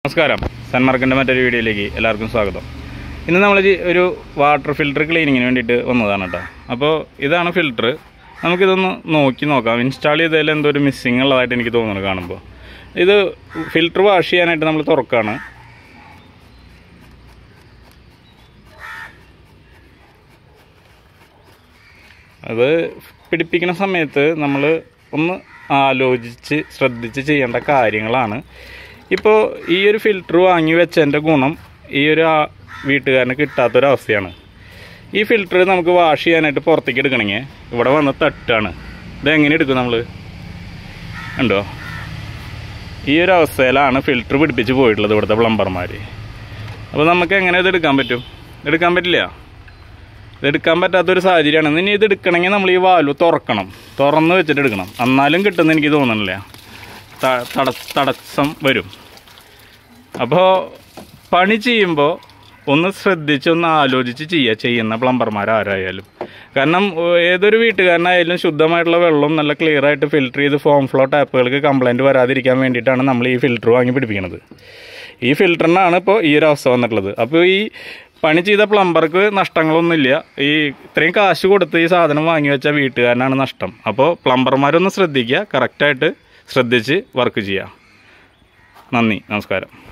നമസ്കാരം സന്മാർക്കിൻ്റെ മറ്റൊരു വീഡിയോയിലേക്ക് എല്ലാവർക്കും സ്വാഗതം ഇന്ന് നമ്മൾ ഒരു വാട്ടർ ഫിൽറ്റർ ക്ലീനിങ്ങിന് വേണ്ടിയിട്ട് വന്നതാണ് കേട്ടോ അപ്പോൾ ഇതാണ് ഫിൽറ്റർ നമുക്കിതൊന്ന് നോക്കി നോക്കാം ഇൻസ്റ്റാൾ ചെയ്തതിൽ എന്തോ ഒരു മിസ്സിങ് ഉള്ളതായിട്ട് എനിക്ക് തോന്നുന്നു കാണുമ്പോൾ ഇത് ഫിൽറ്റർ വാഷ് ചെയ്യാനായിട്ട് നമ്മൾ തുറക്കാണ് അത് പിടിപ്പിക്കുന്ന സമയത്ത് നമ്മൾ ഒന്ന് ആലോചിച്ച് ശ്രദ്ധിച്ച് ചെയ്യേണ്ട കാര്യങ്ങളാണ് ഇപ്പോൾ ഈ ഒരു ഫിൽറ്റർ വാങ്ങി വെച്ചതിൻ്റെ ഗുണം ഈ ഒരു ആ- വീട്ടുകാരന് കിട്ടാത്തൊരവസ്ഥയാണ് ഈ ഫിൽറ്റർ നമുക്ക് വാഷ് ചെയ്യാനായിട്ട് പുറത്തേക്ക് എടുക്കണമെങ്കിൽ ഇവിടെ വന്ന് തട്ടാണ് ഇത് എങ്ങനെ എടുക്കും നമ്മൾ ഉണ്ടോ ഈ ഒരു അവസ്ഥയിലാണ് ഫിൽറ്റർ പിടിപ്പിച്ച് പോയിട്ടുള്ളത് ഇവിടുത്തെ പ്ലംബർമാർ അപ്പോൾ നമുക്ക് എങ്ങനെ ഇത് എടുക്കാൻ പറ്റും എടുക്കാൻ പറ്റില്ല ഇതെടുക്കാൻ പറ്റാത്തൊരു സാഹചര്യമാണ് ഇനി ഇത് എടുക്കണമെങ്കിൽ നമ്മൾ ഈ വാൽവ് തുറക്കണം തുറന്ന് വെച്ചിട്ട് എടുക്കണം എന്നാലും കിട്ടുമെന്ന് എനിക്ക് തോന്നുന്നില്ല ത- തട തടസ്സം വരും അപ്പോൾ പണി ചെയ്യുമ്പോൾ ഒന്ന് ശ്രദ്ധിച്ച് ഒന്ന് ആലോചിച്ച് ചെയ്യുക ചെയ്യുന്ന പ്ലംബർമാർ ആരായാലും കാരണം ഏഹ്, ഏതൊരു വീട്ടുകാരനായാലും ശുദ്ധമായിട്ടുള്ള വെള്ളം നല്ല ക്ലിയർ ആയിട്ട് ഫിൽറ്റർ ചെയ്ത് ഫോം ഫ്ലോ ടാപ്പുകൾക്ക് കംപ്ലൈൻറ്റ് വരാതിരിക്കാൻ വേണ്ടിയിട്ടാണ് നമ്മൾ ഈ ഫിൽറ്റർ വാങ്ങി പിടിപ്പിക്കുന്നത് ഈ ഫിൽറ്ററിനാണ് ഇപ്പോൾ ഈ ഒരു അവസ്ഥ വന്നിട്ടുള്ളത് അപ്പോൾ ഈ പണി ചെയ്ത പ്ലംബർക്ക് നഷ്ടങ്ങളൊന്നുമില്ല ഈ ഇത്രയും കാശ് കൊടുത്ത് ഈ സാധനം വാങ്ങി വെച്ച വീട്ടുകാരനാണ് നഷ്ടം അപ്പോൾ പ്ലംബർമാരൊന്ന് ശ്രദ്ധിക്കുക കറക്റ്റായിട്ട് ശ്രദ്ധിച്ച് വർക്ക് ചെയ്യുക നന്ദി നമസ്കാരം